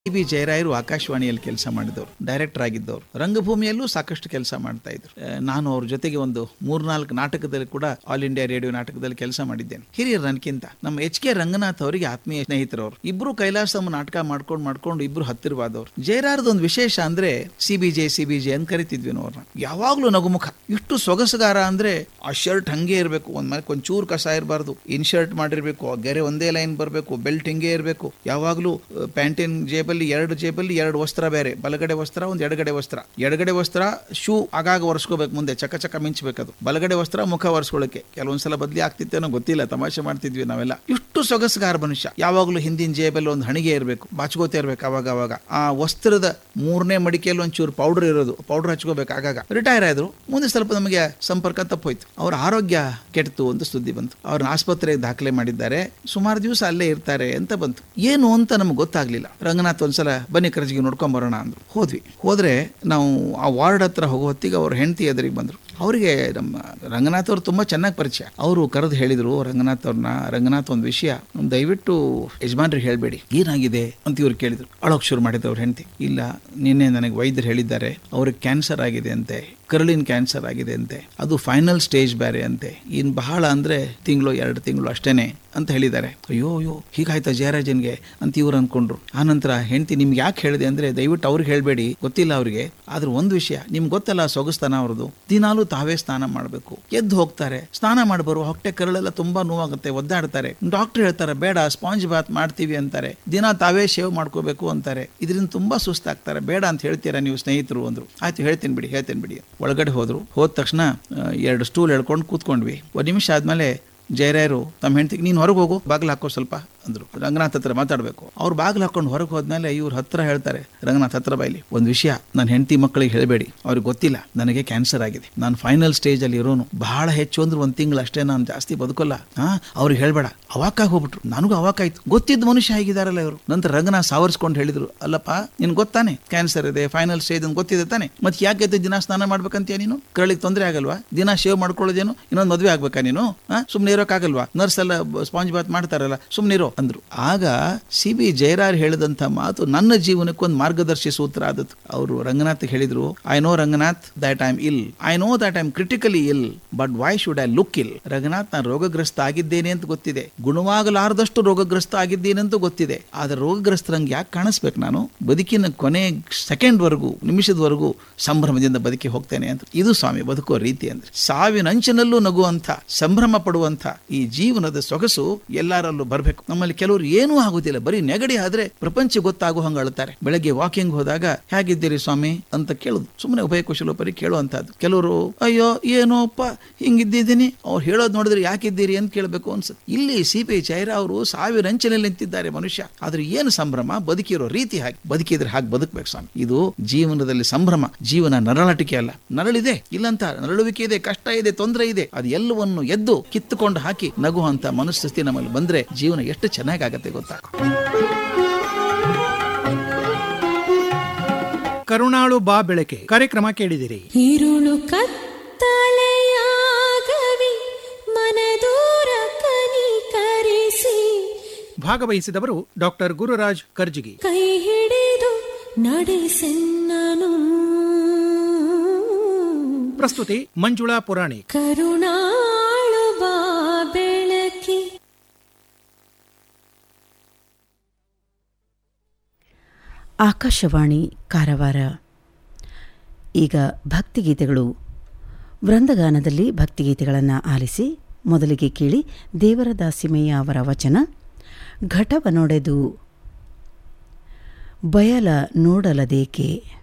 B ಜಯರಾಯರು ಆಕಾಶವಾಣಿಯಲ್ಲಿ ಕೆಲಸ ಮಾಡಿದವರು ಡೈರೆಕ್ಟರ್ ಆಗಿದ್ದವರು ರಂಗಭೂಮಿಯಲ್ಲೂ ಸಾಕಷ್ಟು ಕೆಲಸ ಮಾಡ್ತಾ ಇದ್ರು ಆ, ನಾನು ಅವ್ರ ಜೊತೆಗೆ ಒಂದು ಮೂರ್ನಾಲ್ಕು ನಾಟಕದಲ್ಲಿ ಕೂಡ ಆಲ್ ಇಂಡಿಯಾ ರೇಡಿಯೋ ನಾಟಕದಲ್ಲಿ ಕೆಲಸ ಮಾಡಿದ್ದೇನೆ ಹಿರಿಯರು ನನಗಿಂತ ನಮ್ಮ ಎಚ್ ಕೆ ರಂಗನಾಥ್ ಅವರಿಗೆ ಆತ್ಮೀಯ ಸ್ನೇಹಿತರವರು ಇಬ್ರು ಕೈಲಾಸಮ್ಮ ನಾಟಕ ಮಾಡ್ಕೊಂಡು ಮಾಡ್ಕೊಂಡು ಇಬ್ರು ಹತ್ತಿರವಾದವ್ರು ಜಯರಾರ್ದು ಒಂದು ವಿಶೇಷ ಅಂದ್ರೆ C B J C B J ಅಂತ ಕರಿತಿದ್ವಿ ನಾವು ಅವ್ರನ್ನ ಯಾವಾಗ್ಲೂ ನಗುಮುಖ ಇಷ್ಟು ಸೊಗಸುಗಾರ ಅಂದ್ರೆ ಆ ಶರ್ಟ್ ಹಂಗೆ ಇರಬೇಕು ಒಂದ್ ಮನೆ ಒಂಚೂರು ಕಸ ಇರಬಾರ್ದು ಇನ್ ಶರ್ಟ್ ಮಾಡಿರ್ಬೇಕು ಆ ಗೆರೆ ಒಂದೇ ಲೈನ್ ಬರಬೇಕು ಬೆಲ್ಟ್ ಹಿಂಗೆ ಇರಬೇಕು ಯಾವಾಗಲೂ ಪ್ಯಾಂಟಿನ್ ಜೇಬಲ್ಲಿ ಎರಡು ಜೇಬಲ್ಲಿ ಎರಡು ವಸ್ತ್ರ ಬೇರೆ ಬಲಗಡೆ ವಸ್ತ್ರ ಒಂದು ಎಡಗಡೆ ವಸ್ತ್ರ ಎಡಗಡೆ ವಸ್ತ್ರ ಶೂ ಆಗಾಗ ಒರೆಸ್ಕೋಬೇಕು ಮುಂದೆ ಚಕ ಚಕ ಮಿಂಚಬೇಕದು ಬಲಗಡೆ ವಸ್ತ್ರ ಮುಖ ಒರೆಸ್ಕೊಳ್ಳೋಕೆ ಕೆಲವೊಂದ್ಸಲ ಬದಲಿ ಆಗ್ತಿತ್ತೇನೋ ಗೊತ್ತಿಲ್ಲ ತಮಾಷೆ ಮಾಡ್ತಿದ್ವಿ ನಾವೆಲ್ಲ ಇಷ್ಟು ಸೊಗಸುಗಾರ ಮನುಷ್ಯ ಯಾವಾಗಲೂ ಹಿಂದಿನ ಜೇಬಲ್ಲಿ ಒಂದು ಹಣಿಗೆ ಇರಬೇಕು ಬಾಚ್ಕೋತಾ ಇರ್ಬೇಕು ಅವಾಗ ಅವಾಗ ಆ ವಸ್ತ್ರದ ಮೂರನೇ ಮಡಿಕೆಯಲ್ಲಿ ಒಂಚೂರು ಪೌಡರ್ ಇರೋದು ಪೌಡರ್ ಹಚ್ಕೋಬೇಕು ಆಗಾಗ ರಿಟೈರ್ ಆದ್ರು ಮುಂದೆ ಸ್ವಲ್ಪ ನಮಗೆ ಸಂಪರ್ಕ ತಪ್ಪೋಯ್ತು ಅವ್ರ ಆರೋಗ್ಯ ಕೆಡ್ತು ಅಂತ ಸುದ್ದಿ ಬಂತು ಅವ್ರನ್ನ ಆಸ್ಪತ್ರೆಗೆ ದಾಖಲೆ ಮಾಡಿದ್ದಾರೆ ಸುಮಾರು ದಿವಸ ಅಲ್ಲೇ ಇರ್ತಾರೆ ಅಂತ ಬಂತು ಏನು ಅಂತ ನಮ್ಗೆ ಗೊತ್ತಾಗ್ಲಿಲ್ಲ ರಂಗನಾಥ್ ಒಂದ್ಸಲ ಬನ್ನಿ ಕರ್ಜಿಗೆ ನೋಡ್ಕೊಂಡ್ ಬರೋಣ ಅಂದ್ರು ಹೋದ್ವಿ ಹೋದ್ರೆ ನಾವು ಆ ವಾರ್ಡ್ ಹತ್ರ ಹೋಗೋ ಹೊತ್ತಿಗೆ ಅವ್ರ ಹೆಂಡತಿ ಎದುರಿಗೆ ಬಂದ್ರು ಅವರಿಗೆ ನಮ್ಮ ರಂಗನಾಥ್ ಅವ್ರು ತುಂಬಾ ಚೆನ್ನಾಗಿ ಪರಿಚಯ ಅವರು ಕರೆದು ಹೇಳಿದ್ರು ರಂಗನಾಥ್ ಅವ್ರನ್ನ ರಂಗನಾಥ್ ಒಂದು ವಿಷಯ ದಯವಿಟ್ಟು ಯಜಮಾನ್ರಿಗೆ ಹೇಳಬೇಡಿ ಏನಾಗಿದೆ ಅಂತ ಇವ್ರು ಕೇಳಿದ್ರು ಅಳೋಕ್ ಶುರು ಮಾಡಿದ್ರು ಅವ್ರ ಹೆಂಡತಿ ಇಲ್ಲ ನಿನ್ನೆ ನನಗೆ ವೈದ್ಯರು ಹೇಳಿದ್ದಾರೆ ಅವ್ರಿಗೆ ಕ್ಯಾನ್ಸರ್ ಆಗಿದೆ ಅಂತೆ ಕರುಳಿನ ಕ್ಯಾನ್ಸರ್ ಆಗಿದೆ ಅಂತೆ ಅದು ಫೈನಲ್ ಸ್ಟೇಜ್ ಬೇರೆ ಅಂತೆ ಇನ್ ಬಹಳ ಅಂದ್ರೆ ತಿಂಗಳು ಎರಡು ತಿಂಗಳು ಅಷ್ಟೇನೆ ಅಂತ ಹೇಳಿದ್ದಾರೆ ಅಯ್ಯೋ ಅಯ್ಯೋ ಹೀಗಾಯ್ತಾ ಜಯರಾಜನ್ಗೆ ಅಂತ ಇವ್ರು ಅನ್ಕೊಂಡ್ರು ಆನಂತರ ಹೆಂಡತಿ ನಿಮ್ಗೆ ಯಾಕೆ ಹೇಳಿದೆ ಅಂದ್ರೆ ದಯವಿಟ್ಟು ಅವ್ರಿಗೆ ಹೇಳಬೇಡಿ ಗೊತ್ತಿಲ್ಲ ಅವ್ರಿಗೆ ಆದ್ರೆ ಒಂದು ವಿಷಯ ನಿಮ್ಗೆ ಗೊತ್ತಲ್ಲ ಸೊಗಸ್ತಾನ ಅವ್ರದ್ದು ದಿನಾಲೂ ತಾವೇ ಸ್ನಾನ ಮಾಡಬೇಕು ಎದ್ದು ಹೋಗ್ತಾರೆ ಸ್ನಾನ ಮಾಡಿ ಬರುವ ಹೊಟ್ಟೆ ಕರಳೆಲ್ಲ ತುಂಬಾ ನೋವಾಗುತ್ತೆ ಒದ್ದಾಡ್ತಾರೆ ಡಾಕ್ಟರ್ ಹೇಳ್ತಾರೆ ಬೇಡ ಸ್ಪಾಂಜ್ ಬಾತ್ ಮಾಡ್ತೀವಿ ಅಂತಾರೆ ದಿನ ತಾವೇ ಶೇವ್ ಮಾಡ್ಕೋಬೇಕು ಅಂತಾರೆ ಇದರಿಂದ ತುಂಬಾ ಸುಸ್ತಾಗ್ತಾರೆ ಬೇಡ ಅಂತ ಹೇಳ್ತೀರಾ ನೀವು ಸ್ನೇಹಿತರು ಅಂದ್ರು ಆಯ್ತು ಹೇಳ್ತೀನಿ ಬಿಡಿ ಹೇಳ್ತೀನಿ ಬಿಡಿ ಒಳಗಡೆ ಹೋದ್ರು ಹೋದ ತಕ್ಷಣ ಆ, ಎರಡು ಸ್ಟೂಲ್ ಎಳ್ಕೊಂಡು ಕೂತ್ಕೊಂಡ್ವಿ ಒಂದು ನಿಮಿಷ ಆದ್ಮೇಲೆ ಜಯರಾಯರು ತಮ್ಮ ಹೆಂಡತಿಗೆ ನೀನು ಹೊರಗೆ ಹೋಗು ಬಾಗಿಲು ಹಾಕೋ ಸ್ವಲ್ಪ ಅಂದ್ರು ರಂಗನಾಥ್ ಹತ್ರ ಮಾತಾಡಬೇಕು ಅವ್ರು ಬಾಗಿಲು ಹಾಕೊಂಡು ಹೊರಗೆ ಹೋದ್ಮೇಲೆ ಇವ್ರ ಹತ್ರ ಹೇಳ್ತಾರೆ ರಂಗನಾಥ್ ಹತ್ರ ಬೈಲಿ ಒಂದು ವಿಷಯ ನನ್ನ ಹೆಂಡತಿ ಮಕ್ಕಳಿಗೆ ಹೇಳಬೇಡಿ ಅವ್ರಿಗೆ ಗೊತ್ತಿಲ್ಲ ನನಗೆ ಕ್ಯಾನ್ಸರ್ ಆಗಿದೆ ನಾನು ಫೈನಲ್ ಸ್ಟೇಜ್ ಅಲ್ಲಿ ಇರೋನು ಬಹಳ ಹೆಚ್ಚು ಅಂದ್ರೆ ಒಂದು ತಿಂಗಳು ಅಷ್ಟೇ ನಾನು ಜಾಸ್ತಿ ಬದುಕಲ್ಲ ಹಾ ಅವ್ರಿಗೆ ಹೇಳ್ಬೇಡ ಅವಾಕಾಗಿ ಹೋಗ್ಬಿಟ್ರು ನನಗೂ ಅವಾಕಾಯ್ತು ಗೊತ್ತಿದ್ದ ಮನುಷ್ಯ ಹೇಗಿದಾರಲ್ಲ ಇವರು ನಂತರ ರಂಗನಾಥ್ ಸಾವರ್ಸ್ಕೊಂಡು ಹೇಳಿದ್ರು ಅಲ್ಲಪ್ಪ ನಿನ್ ಗೊತ್ತಾನೆ ಕ್ಯಾನ್ಸರ್ ಇದೆ ಫೈನಲ್ ಸ್ಟೇಜ್ ಅಂತ ಗೊತ್ತಿದೆ ತಾನೆ ಮತ್ತೆ ಯಾಕೆ ಎದ್ದು ದಿನ ಸ್ನಾನ ಮಾಡ್ಬೇಕಂತೀಯ ನೀನು ಕರಳಿಗೆ ತೊಂದರೆ ಆಗಲ್ವಾ ದಿನ ಶೇವ್ ಮಾಡ್ಕೊಳ್ಳೋದೇನು ಇನ್ನೊಂದು ಮದುವೆ ಆಗ್ಬೇಕಾ ನೀನು ಸುಮ್ಮನೆ ಇರೋಕ್ಕಾಗಲ್ವಾ ನರ್ಸ್ ಎಲ್ಲ ಸ್ಪಾಂಜ್ ಬಾತ್ ಮಾಡ್ತಾರಲ್ಲ ಸುಮ್ಮನೆ ಇರೋ ಅಂದ್ರು ಆಗ ಸಿ ಬಿ ಜಯರಾರ್ ಹೇಳಿದಂತ ಮಾತು ನನ್ನ ಜೀವನಕ್ಕೆ ಒಂದು ಮಾರ್ಗದರ್ಶಿ ಸೂತ್ರ ಆದದ್ದು ಅವರು ರಂಗನಾಥ್ ಹೇಳಿದ್ರು I know Ranganath that I am ill I know that I am critically ill but why should I look ill Ranganath ನಾನು ರೋಗಗ್ರಸ್ತ ಆಗಿದ್ದೇನೆ ಅಂತ ಗೊತ್ತಿದೆ ಗುಣವಾಗಲಾರದಷ್ಟು ರೋಗಗ್ರಸ್ತ ಆಗಿದ್ದೇನೆ ಅಂತ ಗೊತ್ತಿದೆ ಆದ್ರೆ ರೋಗಗ್ರಸ್ತರಂಗೆ ಯಾಕೆ ಕಾಣಿಸ್ಬೇಕು ನಾನು ಬದುಕಿನ ಕೊನೆ ಸೆಕೆಂಡ್ವರೆಗೂ ನಿಮಿಷದವರೆಗೂ ಸಂಭ್ರಮದಿಂದ ಬದುಕಿ ಹೋಗ್ತೇನೆ ಅಂತ ಇದು ಸ್ವಾಮಿ ಬದುಕುವ ರೀತಿ ಅಂದ್ರೆ ಸಾವಿನಂಚಿನಲ್ಲೂ ನಗುವಂತ ಸಂಭ್ರಮ ಪಡುವಂತ ಈ ಜೀವನದ ಸೊಗಸು ಎಲ್ಲರಲ್ಲೂ ಬರಬೇಕು ನಮ್ಮಲ್ಲಿ ಕೆಲವರು ಏನೂ ಆಗುದಿಲ್ಲ ಬರೀ ನೆಗಡಿ ಆದ್ರೆ ಪ್ರಪಂಚ ಗೊತ್ತಾಗೋ ಹಂಗ ಅಳುತ್ತಾರೆ ಬೆಳಗ್ಗೆ ವಾಕಿಂಗ್ ಹೋದಾಗ ಹೇಗಿದ್ದೀರಿ ಸ್ವಾಮಿ ಅಂತ ಕೇಳುದು ಸುಮ್ಮನೆ ಉಭಯ ಕುಶಲೋಪರಿ ಕೇಳುವಂತಹದ್ದು ಕೆಲವರು ಅಯ್ಯೋ ಏನೋಪ್ಪ ಹಿಂಗಿದ್ದೀನಿ ಅವ್ರು ಹೇಳೋದು ನೋಡಿದ್ರೆ ಯಾಕಿದ್ದೀರಿ ಅಂತ ಕೇಳಬೇಕು ಅನ್ಸುತ್ತೆ ಇಲ್ಲಿ ಸಿ ಪಿ ಜೈರಾ ಅವರು ಸಾವಿರಂಚಿನಲ್ಲಿ ನಿಂತಿದ್ದಾರೆ ಮನುಷ್ಯ ಆದ್ರೆ ಏನು ಸಂಭ್ರಮ ಬದುಕಿರೋ ರೀತಿ ಹಾಗೆ ಬದುಕಿದ್ರೆ ಹಾಗೆ ಬದುಕಬೇಕು ಸ್ವಾಮಿ ಇದು ಜೀವನದಲ್ಲಿ ಸಂಭ್ರಮ ಜೀವನ ನರಳಟಿಕೆ ಅಲ್ಲ ನರಳಿದೆ ಇಲ್ಲಂತ ನರಳುವಿಕೆ ಇದೆ ಕಷ್ಟ ಇದೆ ತೊಂದರೆ ಇದೆ ಅದು ಎಲ್ಲವನ್ನು ಎದ್ದು ಕಿತ್ತುಕೊಂಡು ಹಾಕಿ ನಗುವಂತ ಮನಸ್ಥಿತಿ ನಮ್ಮಲ್ಲಿ ಬಂದ್ರೆ ಜೀವನ ಎಷ್ಟು ಚೆನ್ನಾಗಾಗತ್ತೆ ಗೊತ್ತಾ ಕರುಣಾಳು ಬಾ ಬೆಳಕೆ ಕಾರ್ಯಕ್ರಮ ಕೇಳಿದಿರಿ ഇരുളു ಕತ್ತಲೆಯಾಗವಿ ಮನದೂರ ಕನಿಕರಿಸಿ ಭಾಗವಹಿಸಿದವರು ಡಾಕ್ಟರ್ ಗುರುರಾಜ್ ಕರ್ಜಿಗಿ ಕೈ ಹಿಡಿದು ನಡೆಸೆನ್ನನು ಪ್ರಸ್ತುತಿ ಮಂಜುಳಾ ಪುರಾಣಿಕ್ ಕರುಣಾಳು ಬಾ ಬೆಳಕಿ ಆಕಾಶವಾಣಿ ಕಾರವಾರ ಈಗ ಭಕ್ತಿಗೀತೆಗಳು ವೃಂದಗಾನದಲ್ಲಿ ಭಕ್ತಿಗೀತೆಗಳನ್ನು ಆಲಿಸಿ ಮೊದಲಿಗೆ ಕೇಳಿ ದೇವರ ದಾಸಿಮಯ್ಯ ಅವರ ವಚನ ಘಟವ ನೊಡೆದು ಬಯಲ ನೋಡಲದೇಕೆ